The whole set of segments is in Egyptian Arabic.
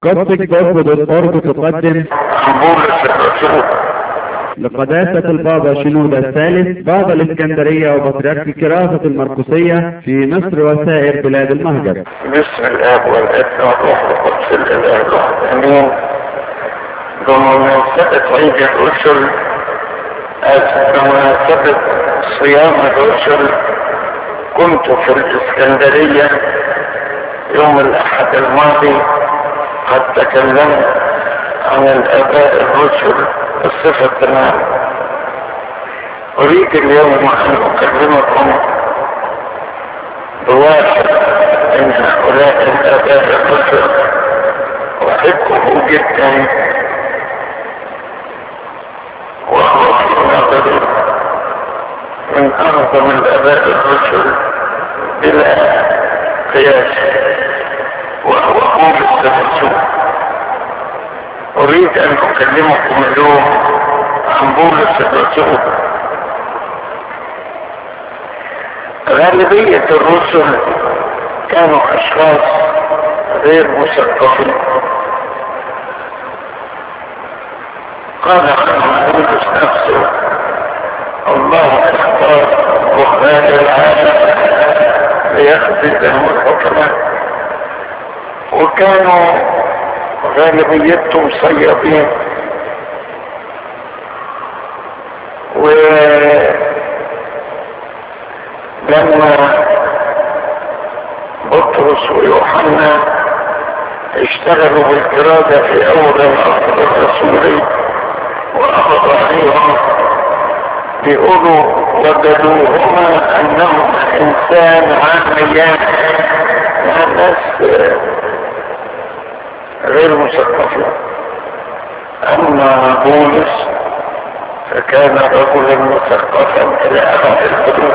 قصة جذب الأرض تقدم بولس الرسول لقداسة البابا شنودة الثالث بابا الإسكندرية وبطريرك كراسة المرقسية في مصر وسائر بلاد المهجر باسم الاب والابن والروح القدس الاله الواحد امين بمناسبة عيد الرسل آسف، بمناسبة صيام الرسل كنت في الاسكندرية يوم الاحد الماضي قد تكلمت عن الاباء الرسل بصفة عامة اريد اليوم ان اكلمكم بواحد من هؤلاء الاباء الرسل احبه جدا وهو في نظري من اعظم الاباء الرسل بلا قياس وهو بولس الرسول اريد ان اكلمكم اليوم عن بولس الرسول غالبية الرسل كانوا اشخاص غير مثقفين قال عن بولس نفسه الله اختار رهبان العالم ليخدمهم الحكماء وكانوا غالبيتهم صيادين ولما بطرس ويوحنا اشتغلوا بالقرادة في أول العصر الرسولي وقبض عليهم بيقولوا وجدوهما أنهما إنسان عاميان يعني ناس غير مثقفين أما بولس فكان رجلا مثقفا إلى أبعد الحدود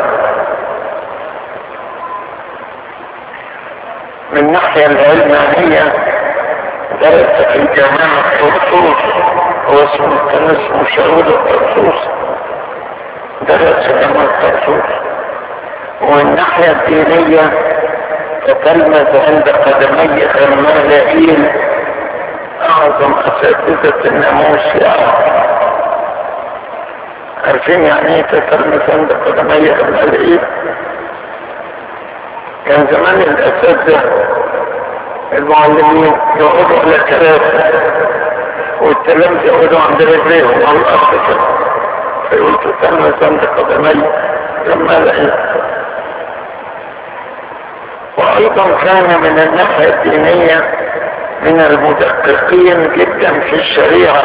من الناحية العلمانية درس في جامعة طرطوس هو اسمه كان اسمه شاول الطرطوس درس في جامعة طرطوس ومن الناحية الدينية تتلمذ عند قدمي غمالائيل اعظم اساتذة الناموس في العالم عارفين يعني ايه تتلمذ عند قدمي غمالائيل كان زمان الاساتذة المعلمين يقعدوا على كراسي والتلامذة يقعدوا عند رجليهم على الارض كده فيقول تتلمذ عند قدمي غمالائيل وايضا كان من الناحية الدينية من المدققين جدا في الشريعة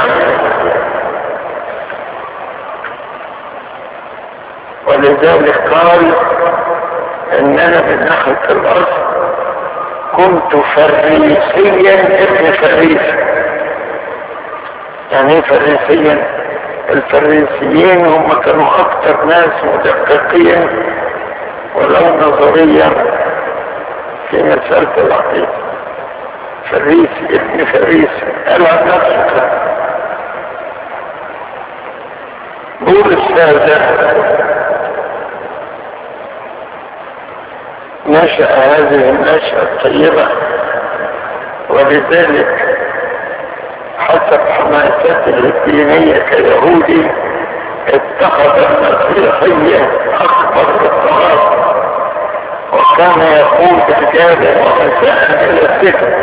ولذلك قال اننا من ناحية الارض كنت فريسيا ابن فريس يعني ايه فريسيا الفريسيين هم كانوا اكثر ناس مدققين ولو نظريا في مسألة العقيدة فريسي ابن فريسي قال عن نفسه بولس هذا نشأ هذه النشأة الطيبة ولذلك حسب حماسته الدينية كيهودي اتخذ المسيحية أكبر اضطهاد وكان يقود رجالا ونساء الى السجن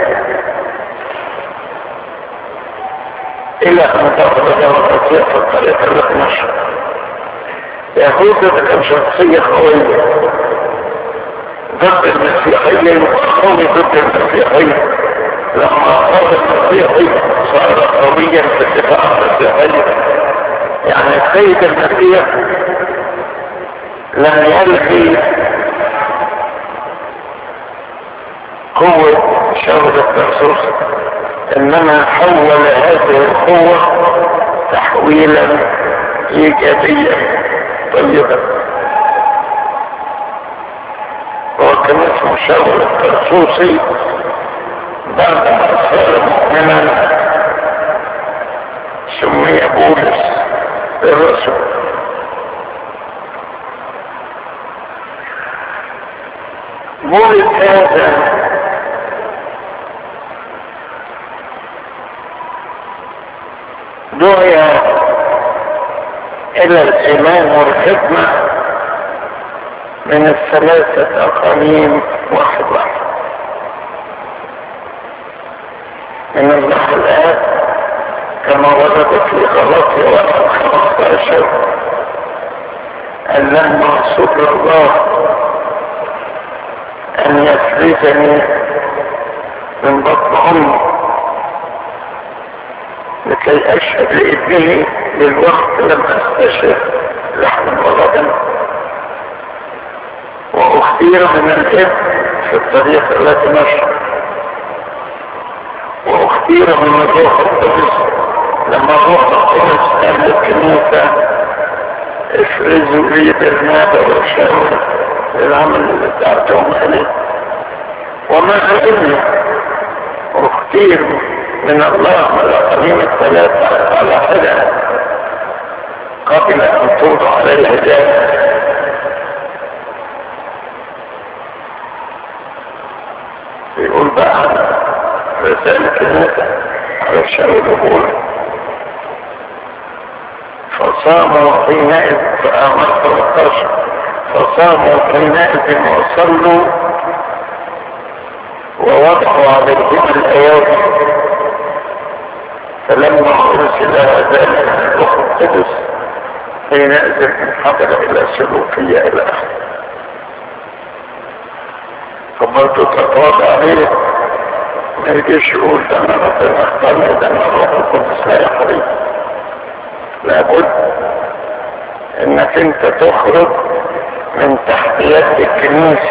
الى ان تخرج وتطيع في الطريق الاقمش يهود كان شخصية قوية ضد المسيحية وقوي ضد المسيحية لما صار المسيحي صار قويا في الدفاع عن المسيحية يعني السيد المسيح لم يلغي قوة شغل الترسوس انما حول هذه القوة تحويلا ايجابيا طيبا هو كان اسمه شغل الترسوسي بعد ما صار مؤمنا سمي بولس الرسول بولس هذا دعي الى الايمان والخدمة من الثلاثة اقاليم واحد واحد من الله الآن كما ورد في غلطي واحد خمسة أن لما صبر الله أن يفرزني من بطن أمي لكي أشهد لابنه للوقت لم أستشهد لحما ولا دم وأختير من الإبن في الطريق التي مشى واختير من الروح القدس لما الروح القدس قال للكنيسة افرزوا لي برنابا وشاور للعمل اللي دعتهم عليه وما علمني اختير من الله على قديم الثلاثة على حدا قبل ان توضع عليه ذلك يقول بقى رسالة النبي على شاول الأولى فصاموا حينئذ فآمر 13 فصاموا حينئذ وصلوا ووضعوا عليهم الآيات فلما أرسل ذلك الروح القدس حينئذ انحدر إلى سلوكية إلى آخره فبرضه تتواضع عليه ما يجيش يقول ده انا ربنا اختارني ده انا الروح القدس لا يحرم لابد انك انت تخرج من تحت يد الكنيسة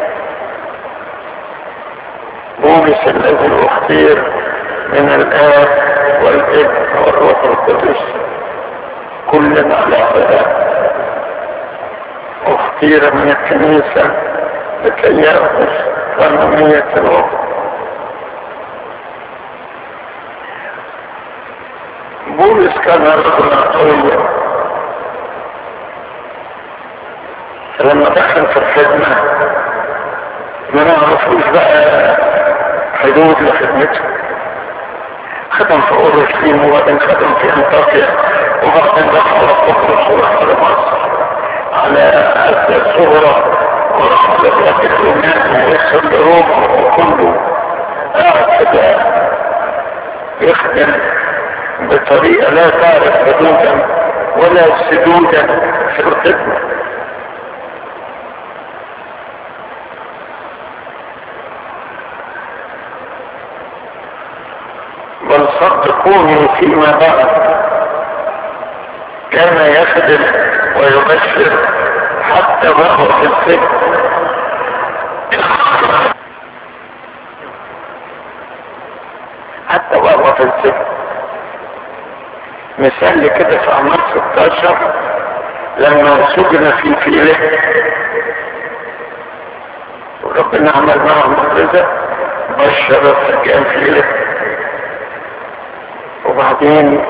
بولس الذي اختير من الاب والابن والروح القدس كلنا على حدا اختير من الكنيسة لكي يأخذ ثمانية الوقت بولس كان رجلا قويا لما دخل في الخدمة ما نعرفوش بقى حدود لخدمته خدم في اورشليم وبعدين خدم في انطاكيا وبعدين دخل على قبرص وراح على مصر على اسيا الصغرى وراح على بلاد اليونان ووصل لروما وكله قاعد كده يخدم بطريقة لا تعرف حدودا ولا سدودا في الخدمة بل صدقوني فيما بعد كان يخدم ويبشر حتى وهو في السجن حتى وهو في السجن مثال كده في اعمال 16 لما سجن في فيله وربنا عمل معه معجزه بشر السجان فيله وبعدين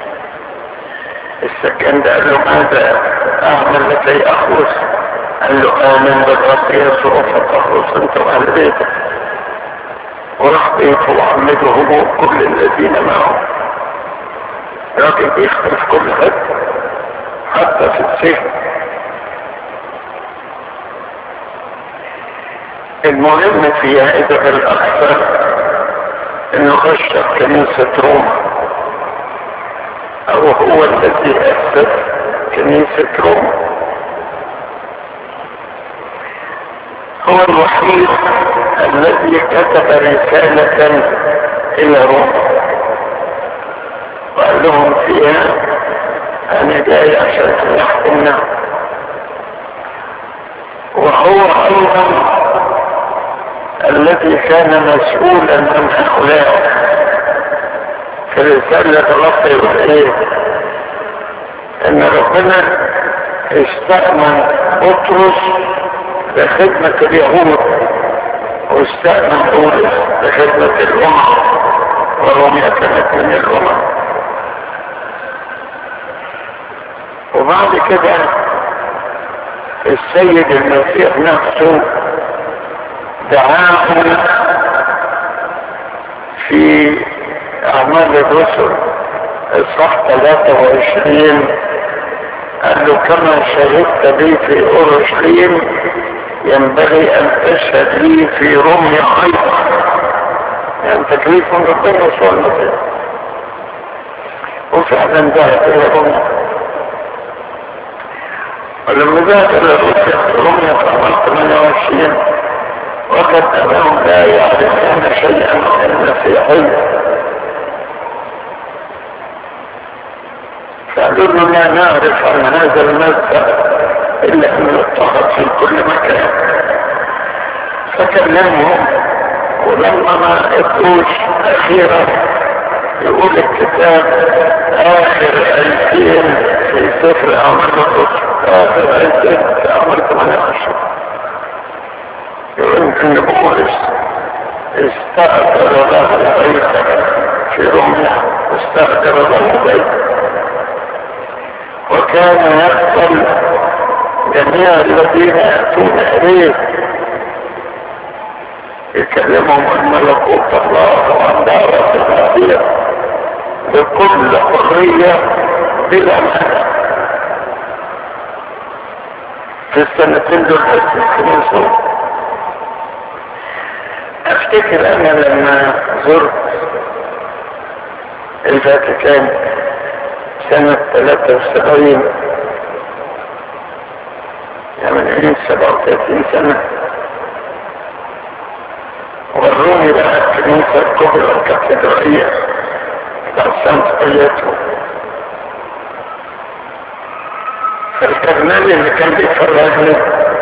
السجان ده قال له ماذا اعمل لكي اخلص قال له امن بالرب يسوع فتخلص انت واهل بيتك وراح بيته وعمده هو كل الذين معه راجل بيخدم في كل حته حتى في السجن المهم في هذا الاكثر انه غشر كنيسة روما او هو الذي اسس كنيسة روما هو الوحيد الذي كتب رسالة الى روما وقال لهم فيها انا جاي عشان تحكمنا وهو ايضا الذي كان مسؤولا عن هؤلاء في رسالة رب يقول ايه ان ربنا استأمن بطرس لخدمة اليهود واستأمن بولس لخدمة الأمم وروميا كانت من الأمم وبعد كده السيد المسيح نفسه دعاهم في أعمال الرسل اصحاح 23 قال له كما شهدت لي في اورشليم ينبغي ان تشهد لي في روميا ايضا يعني تكليف من ربنا يسوع المسيح وفعلا ذهب الى روميا ولما ذهب الى روسيا روميا في عام 28 وجد انهم لا يعرفون شيئا عن المسيحيه فقالوا له لا نعرف عن هذا المذهب الا انه اتخذ في كل مكان فكلمهم ولما ما قدروش اخيرا يقول الكتاب اخر ايتين في سفر اعمال الرسل اخر ايتين في اعمال 28 يقول ان بولس استأجر له بيتا في روميا استأجر له بيتا وكان يقبل جميع الذين يأتون إليه يكلمهم عن ملكوت الله وعن دعوة المسيح بكل حرية بلا مانع في السنتين دول بس الكنيسة افتكر انا لما زرت الفاتيكان سنة 73 يعني من 37 سنة وروني بقى الكنيسة الكبرى الكاتدرائية بتاع سانت بياتو فالكرنال اللي كان بيفرجني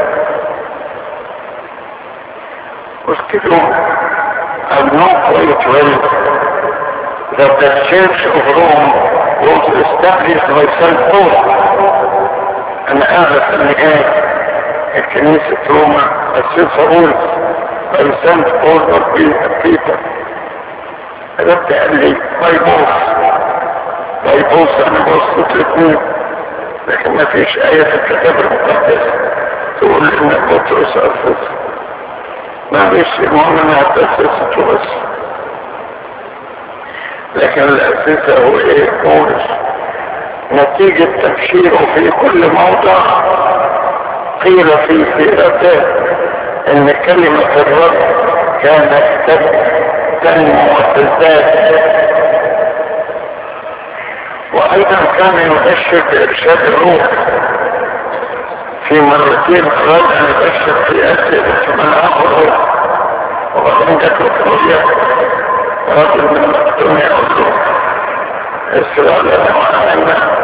قلت له I know quite well that the Church of Rome was established by St. Paul انا اعرف ان ايه الكنيسة روما اسسها بولس by St. Paul of Peter رد قال لي باي بوس باي بوس انا بوصت الاثنين لكن ما فيش اية في الكتاب المقدس تقول ان بطرس اسس ما فيش المهم انها تأسست بس لكن الاساسة هو ايه بولس نتيجة تبشيره في كل موضع قيل في سيرته ان كلمة الرب كانت تنمو وتزداد وايضا كان يبشر بارشاد الروح في مرتين اراد ان يبشر في اسئلة من اخره وبعدين جات له رؤيا رجل من مكتوم يقول له اسرع لنا وعلمنا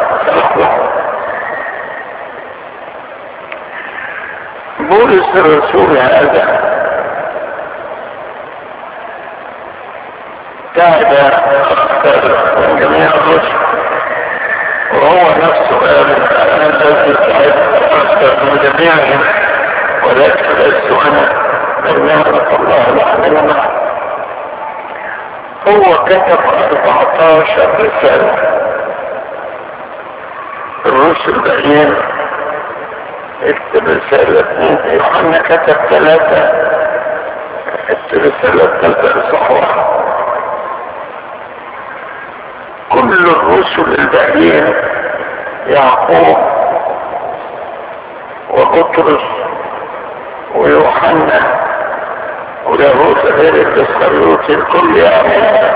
بولس الرسول هذا تعب اكثر من جميع الرسل وهو نفسه قال انا الذي تعبت اكثر من جميعهم ولكن لست انا بل نعمة الله العظيمة معه هو كتب 14 رسالة الرسل الباقيين اكتب رسالة اثنين يوحنا كتب ثلاثة اكتب رسالة ثلاثة صحوة كل الرسل الباقيين يعقوب وبطرس ويوحنا ويهوذا غير الاسخريوطي الكل يعمل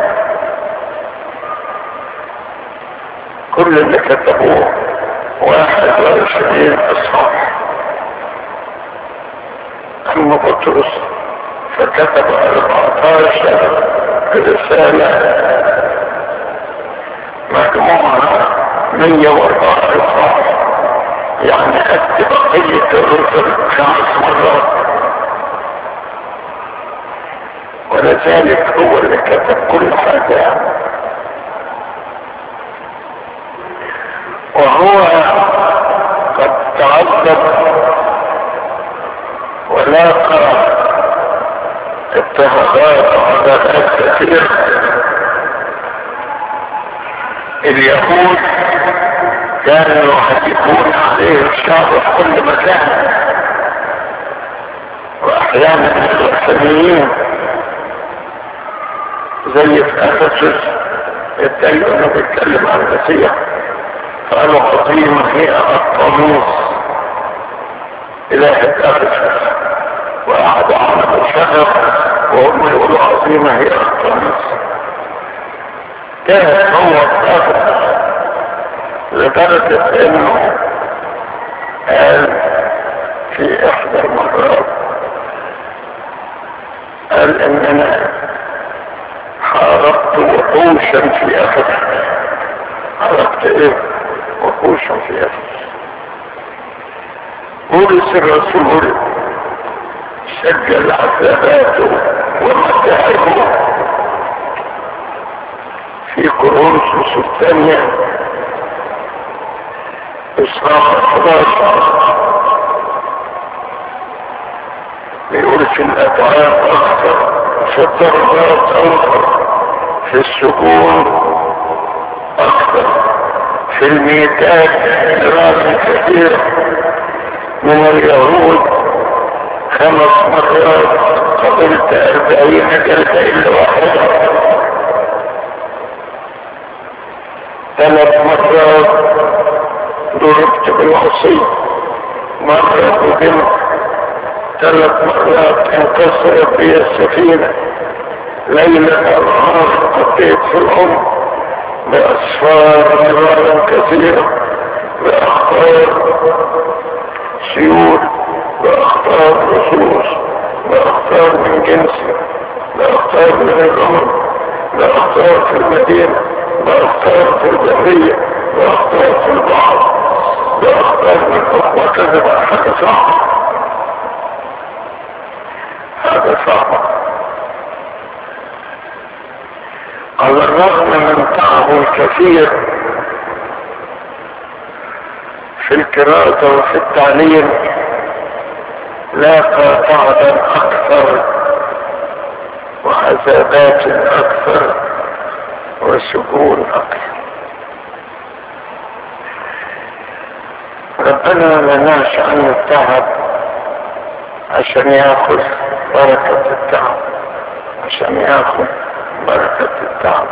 كل اللي كتبوه واحد وعشرين اصحاح اما بطرس فكتب اربعتاشر رسالة مجموعة مية واربعة اصحاح يعني قد بقية الرسل خمس مرات ولذلك هو اللي كتب كل حاجة وهو قد تعذب ولاقى اضطهادات وعذابات كثير اليهود كانوا يحدثون عليه الشعب في كل مكان واحيانا الوثنيين زي في افسس اتقالوا انه بيتكلم عن المسيح قالوا عظيمة هي الطاموس إله الأرض وقعدوا عملوا شغف وهم يقولوا عظيمة هي الطاموس كانت هو الأرض لدرجة انه قال في احدى المرات قال اننا حاربت وحوشا في افريقيا حاربت ايه وحوشا في افريقيا بولس الرسول سجل عذاباته ومتاعبه في كورنثوس الثانيه إصلاح 11 بيقول في الأطعام أكثر في الضربات أكثر في السكون أكثر في الميتات دراسة كثيرة من اليهود خمس مرات قبلت أربعين جلسة إلا واحدة ثلاث مرات ضربت بالعصي مرة وبنت ثلاث مرات انكسرت بي السفينة ليلة نهار قضيت في العمر بأسفار مرارا كثيرة بأخطار سيول بأخطار رصوص بأخطار من جنسي بأخطار من العمر بأخطار في المدينة بأخطار في البرية بأخطار في البحر بأخطار من أخوة كذب حاجة صعبة حاجة صعبة على الرغم من تعبه الكثير في القراءة وفي التعليم لاقى تعبا أكثر وعذابات أكثر وسجون أكثر ربنا منعش عنه التعب عشان ياخذ بركة التعب عشان ياخذ بركة التعب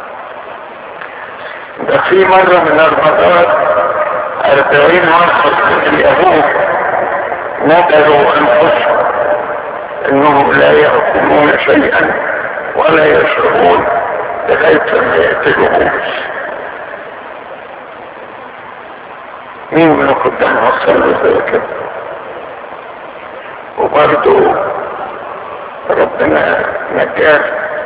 ده في مرة من المرات أربعين واحد من اليهود ندروا أنفسهم أنهم لا يأكلون شيئا ولا يشربون لغاية ما يقتلوا موسى مين من الخدام وصل له زي كده وبرضه ربنا نجاه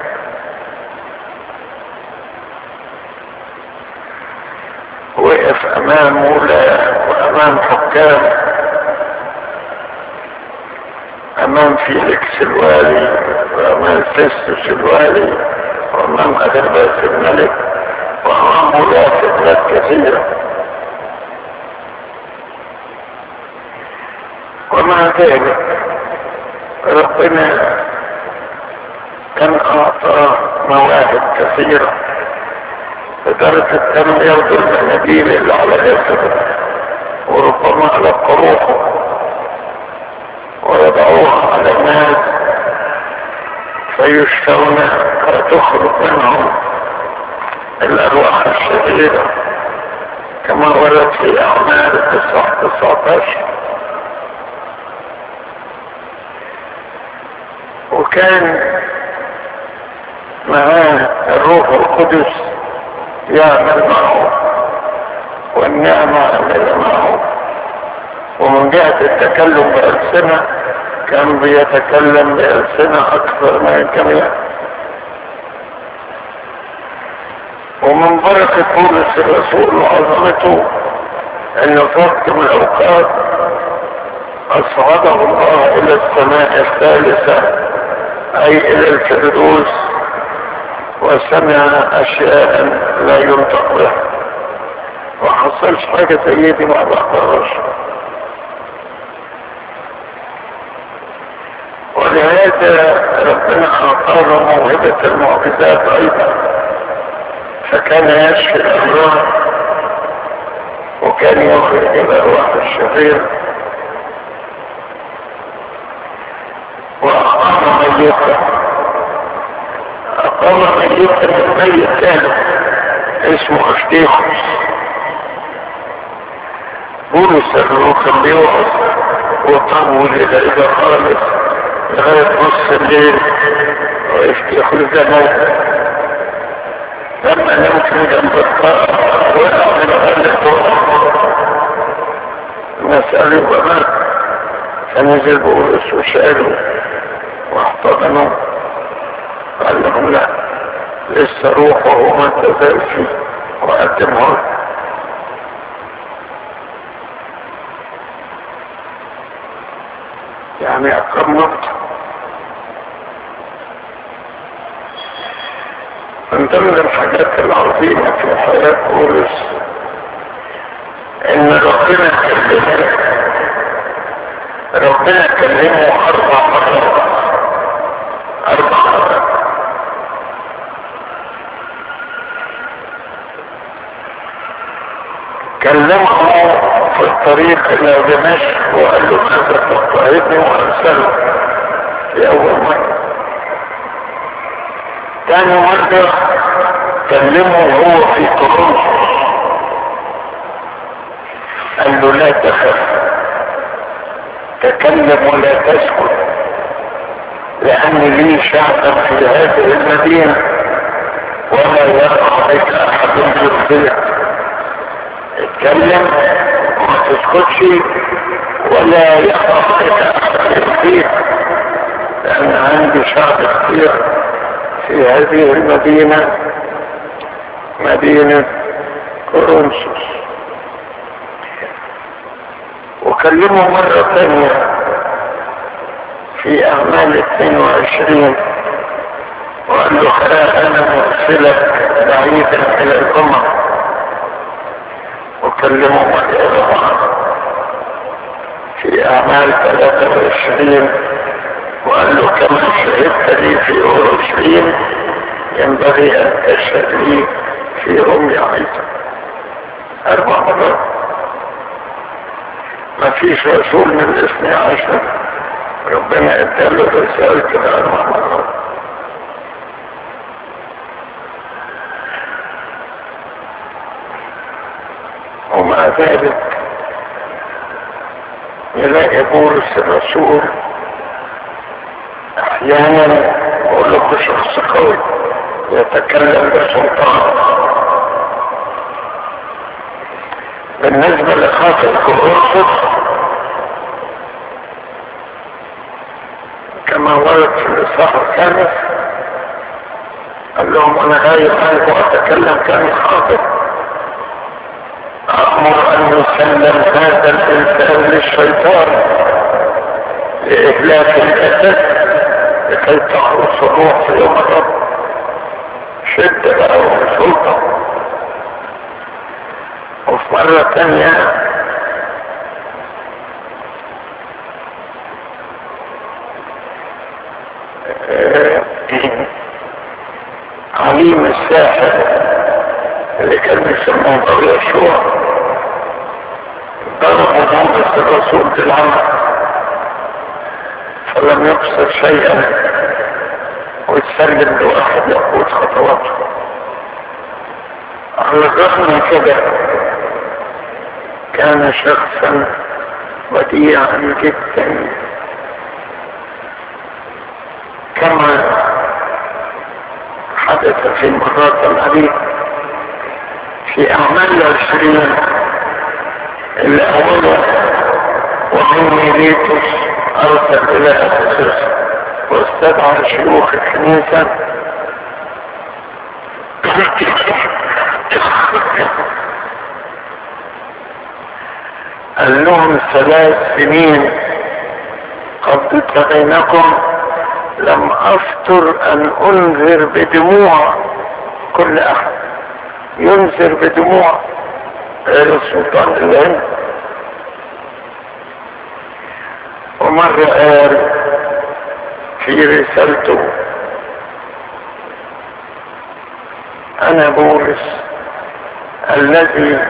وقف امام ولاة وامام حكام امام فيليكس الوالي وامام فيستوس الوالي وامام اغرباس الملك وامام ولاة بلاد كثيرة ومع ذلك ربنا كان اعطاه مواهب كثيره لدرجة كانوا ياخدوا المناديل اللي على جسده وربما على قروحه ويضعوها على الناس فيشفون فتخرج منهم الأرواح الشريرة كما ورد في أعمال التسعة تسعة وكان معاه الروح القدس يعمل معه والنعمة عمل معه ومن جهة التكلم بألسنة كان بيتكلم بألسنة أكثر من الجميع ومن بركة بولس الرسول وعظمته أن وقت من الأوقات أصعده الله إلى السماء الثالثة أي إلى الفردوس وسمع اشياء لا ينطق بها وحصلش حاجة زي دي ما بقدرش ولهذا ربنا اعطانا موهبة المعجزات ايضا فكان يشفي الامراض وكان يخرج الارواح الشرير واقام ميتا أقام ميتا من ميت ثالث اسمه افتيخوس بولس الروح كان بيوعظ وطول الى اذا خالص لغاية نص الليل وافتيخوس ده موت لما نمت من جنب الطاقة وقع من غلق مسألة ومات فنزل بولس وشالوا واحتضنوا قال لهم لا لسه روحه ما انتزلش وقدمه يعني أقرب نقطة من ضمن الحاجات العظيمة في حياة بولس إن ربنا كلمه ربنا كلمه أربع مرات أربع مرات كلمه في الطريق إلى دمشق وقال له ماذا تضطهدني وأرسله في أول مرة تاني مرة كلمه وهو في كورنثوس قال له لا تخف تكلم ولا تسكت لأن لي شعبا في هذه المدينة ولا يقع بك أحد يخطئك اتكلم وما تسكتش ولا يقع بك أحد يخطئك لأن عندي شعب كثير في هذه المدينة مدينة كورنثوس وكلمه مرة ثانية في أعمال 22 وقال له ها أنا مرسلك بعيدا إلى الأمم وكلمه مرة في أعمال 23 وقال له كما شهدت لي في أورشليم ينبغي أن تشهد لي في رمي أيضا أربع مرات ما فيش رسول من الاثني عشر ربنا اداله رسالة الأربع مرات ومع ذلك يلاقي بولس الرسول احيانا يقول له شخص قوي يتكلم بسلطان بالنسبة لخاطر كورنثوس كما ورد في الاصحاح الخامس قال لهم انا غايب عنكم اتكلم كان خاطر امر ان يسلم هذا الانسان للشيطان لاهلاك الجسد لكي تخلص الروح في يوم الرب شدة بقى وسلطة وفي مرة تانية عليم الساحر اللي كان بيسموه ابو يشوع ضرب محمد الرسول بالعمل فلم يقصر شيئا ويتسلم لواحد يقود خطواته على الرغم من كده كان شخصا بديعا جدا كما حدث في مرات العديد في اعمال العشرين اللي اوله ومن ميليتوس ارسل الى افسس واستدعى شيوخ الكنيسه قال لهم ثلاث سنين قضيت بينكم لم افتر ان انذر بدموع كل احد ينذر بدموع غير السلطان الهند ومرة قال في رسالته انا بولس الذي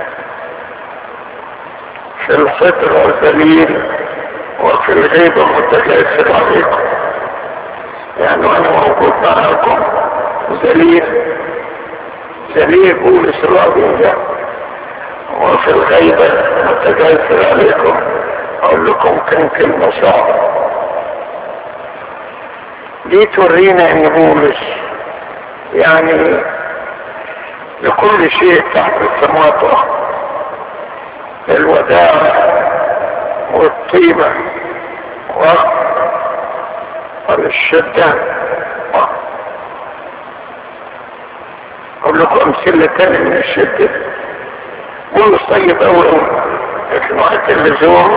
في الفطر ذليل وفي الغيبة متكاسر عليكم يعني وانا موجود معاكم ذليل دليل بولس العظيم ده وفي الغيبة متجاثر عليكم اقول لكم كان كلمة صعبة دي تورينا ان بولس يعني لكل شيء تحت السماوات الوداع والطيبة والشدة اقول لكم امثلة تانية من الشدة بولس طيب اوي اوي لكن وقت اللزوم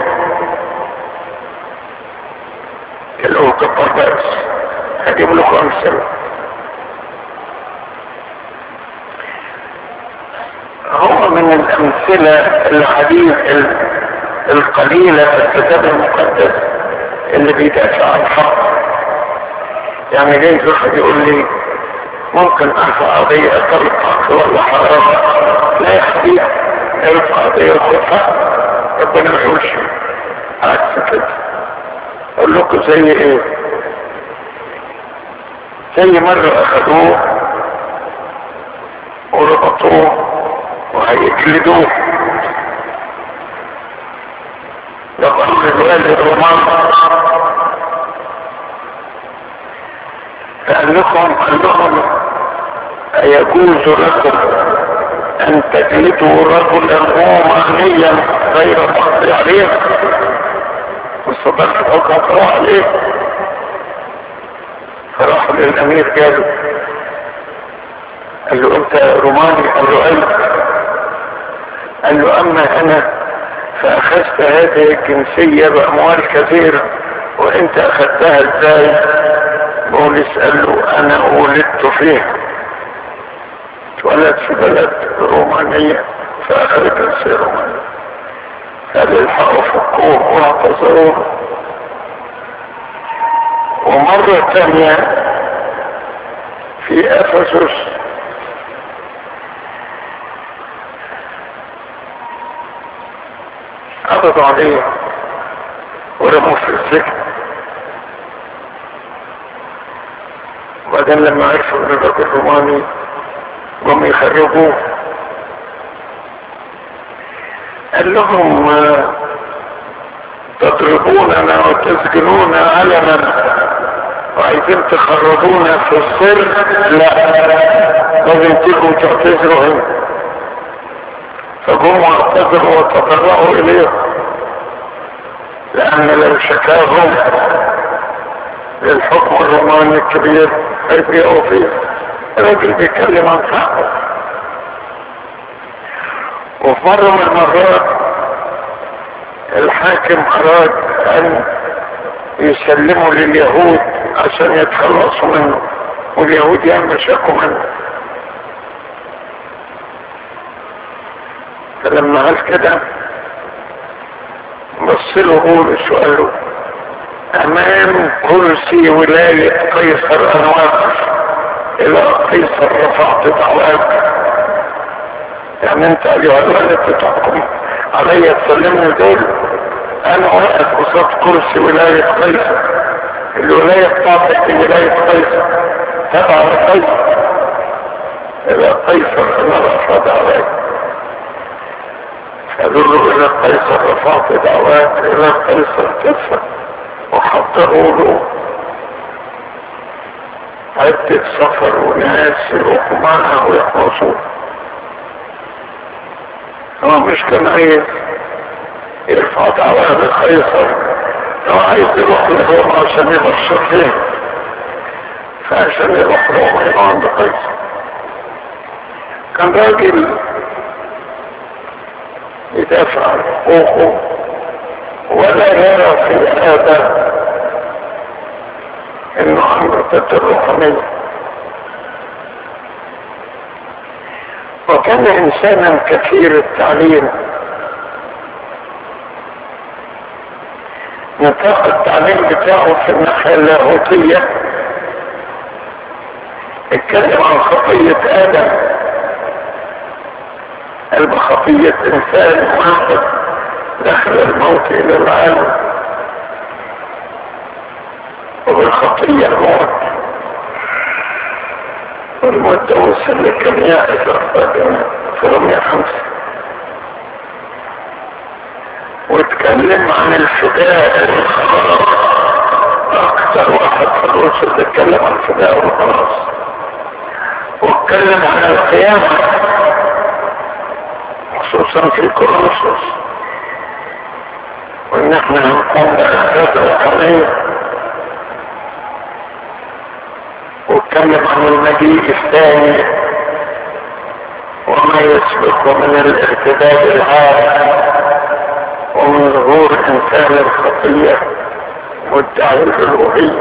الأوقات بس هجيب لكم امثلة هو من الامثلة الحديث القليلة في الكتاب المقدس اللي بيدافع عن الحق يعني جاي واحد يقول لي ممكن ارفع قضية طلق ولا حرام لا يا حبيبي ارفع قضية وخفها ربنا ما يقولش عكس كده اقول لكم زي ايه زي مرة اخدوه وربطوه وهيجلدوه لقد الوالد الرومان قال لكم قال لهم أيجوز لكم أن تجلدوا رجلا رومانيا غير مقضي عليه والصدق حكم راح عليه فراح للأمير قال قال له أنت روماني قال له أيوه قال له أما أنا فأخذت هذه الجنسية بأموال كثيرة وأنت أخذتها إزاي؟ بولس قال له أنا ولدت فيها اتولدت في بلد رومانية فأخذت جنسية رومانية قال الحقوا فكوه واعتذروه ومرة ثانية في أفسس قبضوا عليه ورموه في السجن وبعدين لما عرفوا ان الرجل روماني قاموا يخرجوه قال لهم تضربوننا وتسجنون علنا وعايزين تخرجونا في السر لا لازم تيجوا تعتذروا هنا فجم واعتذروا وتضرعوا اليه لان لو شكاهم للحكم الروماني الكبير هيبيعوا فيه الراجل بيتكلم عن حقه وفي مرة من المرات الحاكم اراد ان يسلموا لليهود عشان يتخلصوا منه واليهود يعمل شكوا منه فلما قال كده بص له بولس وقال له امام كرسي ولاية قيصر انا واقف الى قيصر رفعت دعواك يعني انت ايها الولد بتحكم عليا تسلمني دول انا واقف قصاد كرسي ولاية قيصر الولاية بتاعتك دي ولاية قيصر تبع لقيصر الى قيصر انا رفع دعواك قالوا له الى قيصر رفعت دعواك الى قيصر تدفع وحضروا له عدة سفر وناس يروحوا معها ويخلصوا هو مش كان عايز يرفع دعوة لقيصر هو عايز يروح لروما عشان يبشر فيه فعشان يروح روما يبقى عند قيصر كان راجل يدافع عن حقوقه ولا يرى في هذا انه امر ضد الروحانية وكان انسانا كثير التعليم نطاق التعليم بتاعه في الناحية اللاهوتية اتكلم عن خطية ادم قال بخطية انسان واحد دخل الموت الى العالم وبالخطية الموت والمدة وصل لكمياء الأخبار في رمية خمسة واتكلم عن الفداء والخلاص أكثر واحد في الرسل اتكلم عن الفداء والخلاص واتكلم عن القيامة خصوصا في كورنثوس وان احنا هنقوم بأحداث وقضية واتكلم عن المجيء الثاني وما يسبق من الارتداد العام ومن ظهور انسان الخطية مدعي الالوهية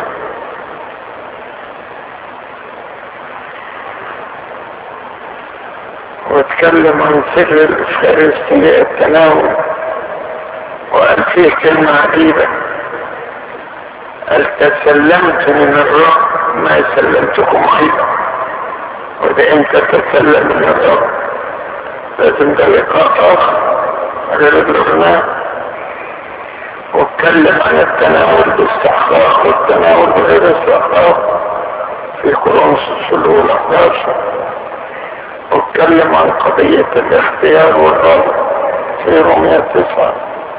واتكلم عن سر الافخارستية التناول وقال فيه كلمة عجيبة قال تسلمت من الرب ما سلمتكم ايضا وده انت تسلم من الرب لازم ده لقاء اخر غير الرغناء واتكلم عن التناول باستحقاق والتناول بغير استحقاق في كورنثوس الاولى 11 واتكلم عن قضية الاختيار والرب في رومية تسعة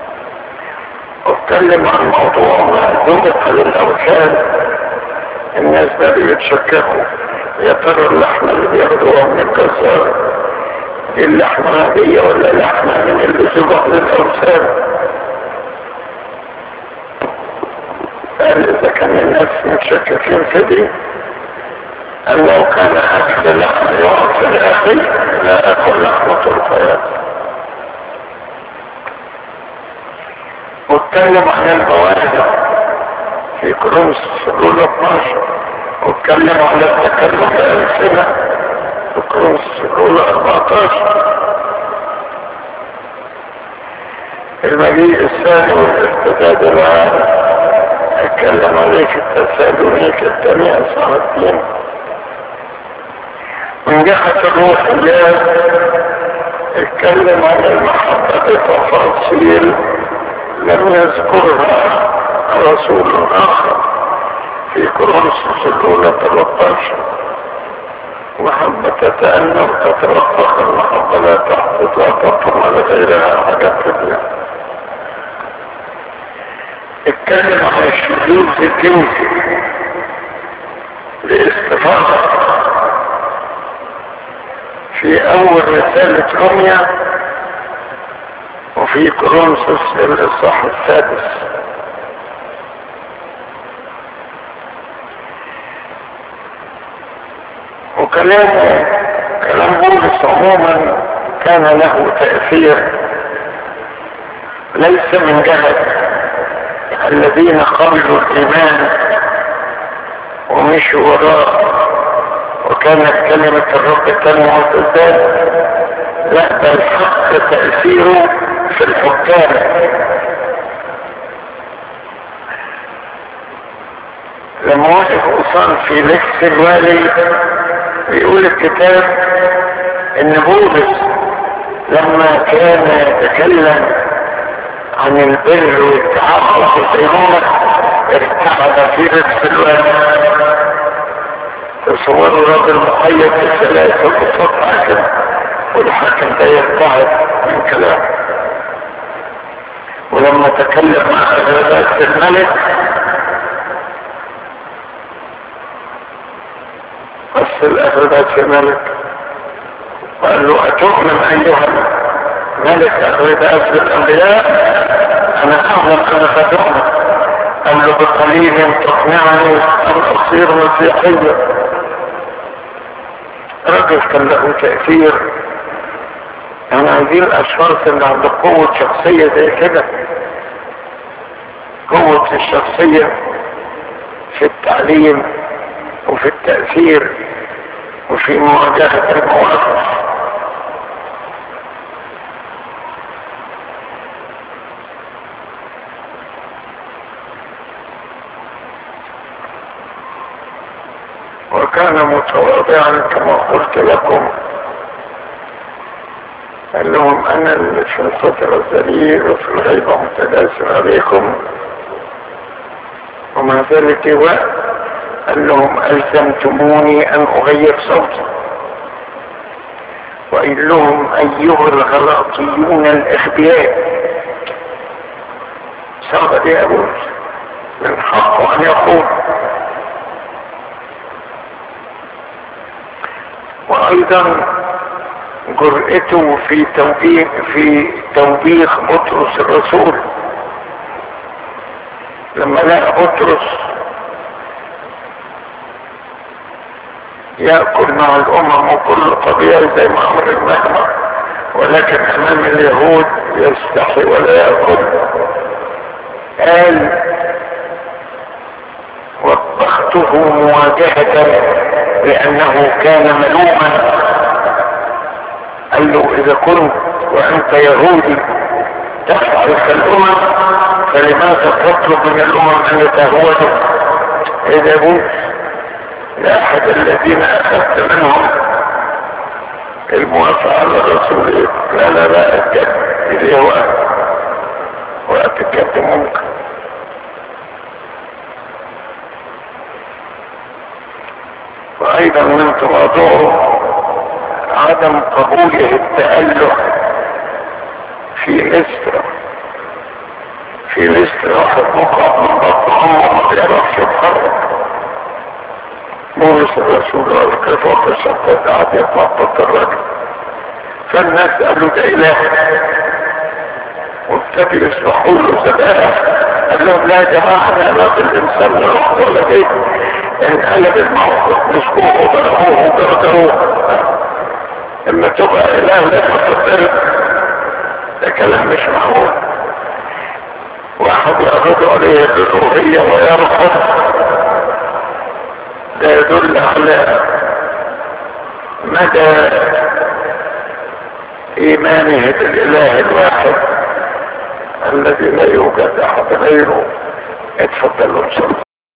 واتكلم عن موضوع معدودة للأوثان الناس بدأوا يتشككوا يا ترى اللحمة اللي بياخدوها من الجزار دي اللحمة عادية ولا لحمة من اللي ذبح للأوثان قال إذا كان الناس متشككين في دي أن لو كان أكل لحم يوم في الأخي لا أكل لحمة الحياة واتكلم عن المواهب في كروس الأولى 12 واتكلم عن التكلم الألسنة في كروس الأولى 14 المجيء الثاني والارتداد العام اتكلم عليه في التسالونيك الثانية سنتين من جهة الروح الله اتكلم عن المحبة بتفاصيل لم يذكرها رسول آخر في كورنثوس الأولى 13 محبة تأنف تترفق المحبة لا تحبط لا تطم على غيرها حاجات كده اتكلم عن الشذوذ الجنسي لاستفاضة في اول رسالة رمية وفي كورنثوس الاصحاح السادس وكلامه كلام بولس عموما كان له تأثير ليس من جهة الذين قبلوا الإيمان ومشوا وراء وكانت كلمة الرب تنمو وتزداد لا بل حق تأثيره في الحكام لما وقف قصان في لكس الوالي بيقول الكتاب ان بولس لما كان يتكلم عن البر والتعاطف والدينونة ارتعد في لكس الوالي تصوروا راجل مقيد في ثلاثة وقطع كده والحاكم ده يرتعد من كلامه ولما تكلم مع أغلبات الملك بص الأغلبات الملك وقال له أتؤمن أيها ملك أغلبات الأنبياء أنا أعلم أنك تؤمن قال له بقليل تقنعني أن أصير مسيحيا رجل كان له تأثير يعني عايزين الاشخاص اللي عندهم قوة شخصية زي كده قوة الشخصية في التعليم وفي التأثير وفي مواجهة المواقف وكان متواضعا كما قلت لكم قال لهم انا اللي في الفترة الذليل وفي الغيبة متداسر عليكم ومع ذلك وقت قال لهم ألزمتموني أن أغير صوتي وقال لهم أيها الغلاطيون الأخبياء صعب يا أبوس من حقه أن يقول وأيضا جرأته في توبيخ في توبيخ بطرس الرسول لما لقى بطرس يأكل مع الأمم وكل طبيعي زي ما أمر المهمة ولكن أمام اليهود يستحي ولا يأكل قال وبخته مواجهة لأنه كان ملوما قال له إذا كنت وأنت يهودي تفعل كالأمم فلماذا تطلب من الأمم أن يتهودوا إذا يقول لأحد الذين أخذت منهم الموافقة على الرسول لا لا لا أتكلم إذا هو وأتكلم ممكن وأيضا من تواضعه عدم قبوله التأله في مصر في مصر واحد مقعد من بطن امه ما بيعرفش يتحرك بولس الرسول قال كيف تشقق قاعد يتنطط الراجل فالناس قالوا ده اله وابتدوا يصلحوا له ذبائح قال لهم لا يا جماعه انا لا الانسان لا روح ولا بيت انقلب الموقف مسكوه وضربوه وجرجروه اما تبقى اله لازم تضرب ده كلام مش معقول واحد يعرض عليه الالوهيه ويرفض ده يدل على مدى ايمانه بالاله الواحد الذي لا يوجد احد غيره اتفضلوا انصروا